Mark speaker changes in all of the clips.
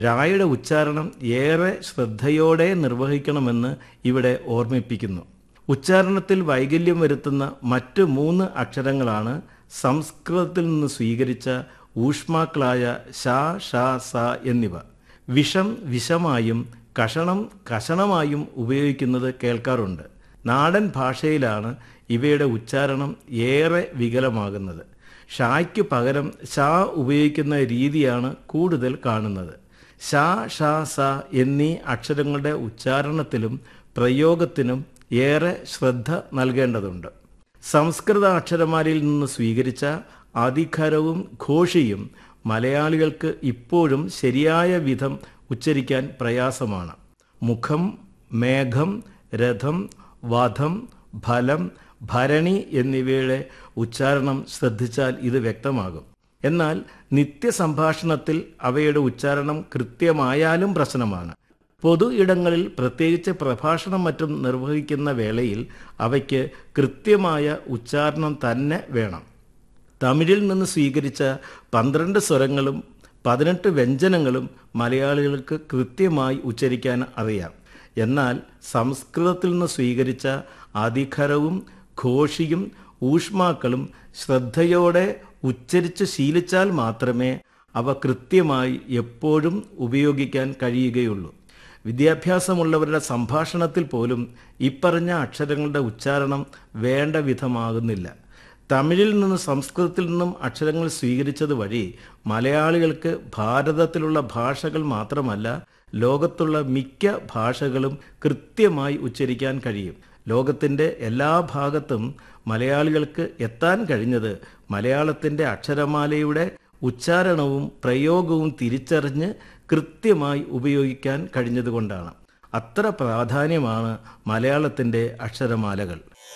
Speaker 1: രായുടെ ഉച്ചാരണം ഏറെ ശ്രദ്ധയോടെ നിർവഹിക്കണമെന്ന് ഇവിടെ ഓർമ്മിപ്പിക്കുന്നു ഉച്ചാരണത്തിൽ വൈകല്യം വരുത്തുന്ന മറ്റ് മൂന്ന് അക്ഷരങ്ങളാണ് സംസ്കൃതത്തിൽ നിന്ന് സ്വീകരിച്ച ഊഷ്മാക്കളായ ഷ ഷ സ എന്നിവ വിഷം വിഷമായും കഷണം കഷണമായും ഉപയോഗിക്കുന്നത് കേൾക്കാറുണ്ട് നാടൻ ഭാഷയിലാണ് ഇവയുടെ ഉച്ചാരണം ഏറെ വികലമാകുന്നത് ഷായ്ക്ക് പകരം ഷാ ഉപയോഗിക്കുന്ന രീതിയാണ് കൂടുതൽ കാണുന്നത് ഷാ ഷാ സ എന്നീ അക്ഷരങ്ങളുടെ ഉച്ചാരണത്തിലും പ്രയോഗത്തിനും ഏറെ ശ്രദ്ധ നൽകേണ്ടതുണ്ട് സംസ്കൃത അക്ഷരമാലയിൽ നിന്ന് സ്വീകരിച്ച അധികാരവും ഘോഷിയും മലയാളികൾക്ക് ഇപ്പോഴും ശരിയായ വിധം ഉച്ചരിക്കാൻ പ്രയാസമാണ് മുഖം മേഘം രഥം വധം ഫലം ഭരണി എന്നിവയുടെ ഉച്ചാരണം ശ്രദ്ധിച്ചാൽ ഇത് വ്യക്തമാകും എന്നാൽ നിത്യസംഭാഷണത്തിൽ അവയുടെ ഉച്ചാരണം കൃത്യമായാലും പ്രശ്നമാണ് പൊതു ഇടങ്ങളിൽ പ്രത്യേകിച്ച് പ്രഭാഷണം മറ്റും നിർവഹിക്കുന്ന വേളയിൽ അവയ്ക്ക് കൃത്യമായ ഉച്ചാരണം തന്നെ വേണം തമിഴിൽ നിന്ന് സ്വീകരിച്ച പന്ത്രണ്ട് സ്വരങ്ങളും പതിനെട്ട് വ്യഞ്ജനങ്ങളും മലയാളികൾക്ക് കൃത്യമായി ഉച്ചരിക്കാൻ അറിയാം എന്നാൽ സംസ്കൃതത്തിൽ നിന്ന് സ്വീകരിച്ച അധികരവും ഘോഷിയും ഊഷ്മാക്കളും ശ്രദ്ധയോടെ ഉച്ചരിച്ച് ശീലിച്ചാൽ മാത്രമേ അവ കൃത്യമായി എപ്പോഴും ഉപയോഗിക്കാൻ കഴിയുകയുള്ളൂ വിദ്യാഭ്യാസമുള്ളവരുടെ സംഭാഷണത്തിൽ പോലും ഇപ്പറഞ്ഞ അക്ഷരങ്ങളുടെ ഉച്ചാരണം വേണ്ട വിധമാകുന്നില്ല തമിഴിൽ നിന്നും സംസ്കൃതത്തിൽ നിന്നും അക്ഷരങ്ങൾ സ്വീകരിച്ചത് വഴി മലയാളികൾക്ക് ഭാരതത്തിലുള്ള ഭാഷകൾ മാത്രമല്ല ലോകത്തുള്ള മിക്ക ഭാഷകളും കൃത്യമായി ഉച്ചരിക്കാൻ കഴിയും ലോകത്തിൻ്റെ എല്ലാ ഭാഗത്തും മലയാളികൾക്ക് എത്താൻ കഴിഞ്ഞത് മലയാളത്തിൻ്റെ അക്ഷരമാലയുടെ ഉച്ചാരണവും പ്രയോഗവും തിരിച്ചറിഞ്ഞ് കൃത്യമായി ഉപയോഗിക്കാൻ കഴിഞ്ഞതുകൊണ്ടാണ് അത്ര പ്രാധാന്യമാണ് മലയാളത്തിൻ്റെ അക്ഷരമാലകൾ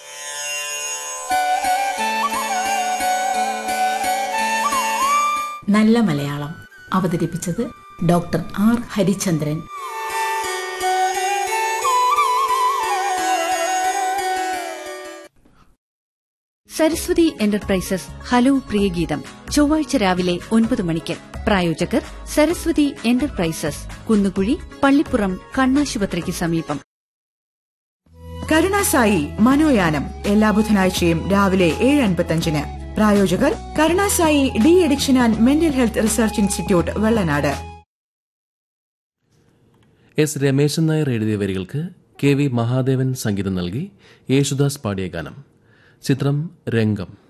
Speaker 2: നല്ല മലയാളം അവതരിപ്പിച്ചത് doctor R Harichandran
Speaker 3: Saraswathi enterprises hello പ്രിയഗീതം ചൊവ്വാഴ്ച രാവിലെ ഒൻപത് മണിക്ക് പ്രായോജകർ സരസ്വതി എന്റർപ്രൈസസ് കുന്നുകുഴി പള്ളിപ്പുറം കണ്ണാശുപത്രിക്ക് സമീപം
Speaker 4: കരുണാസായി മനോയാനം എല്ലാ ബുധനാഴ്ചയും രാവിലെ ഏഴ് അൻപത്തഞ്ചിന് പ്രായോജകർ Karunasai D addiction and mental health research institute Vellanad
Speaker 5: S Rameshan Nair എഴുതിയ വരികൾക്ക് കെ വി മഹാദേവൻ സംഗീതം നൽകി യേശുദാസ് പാടിയ ഗാനം ചിത്രം രംഗം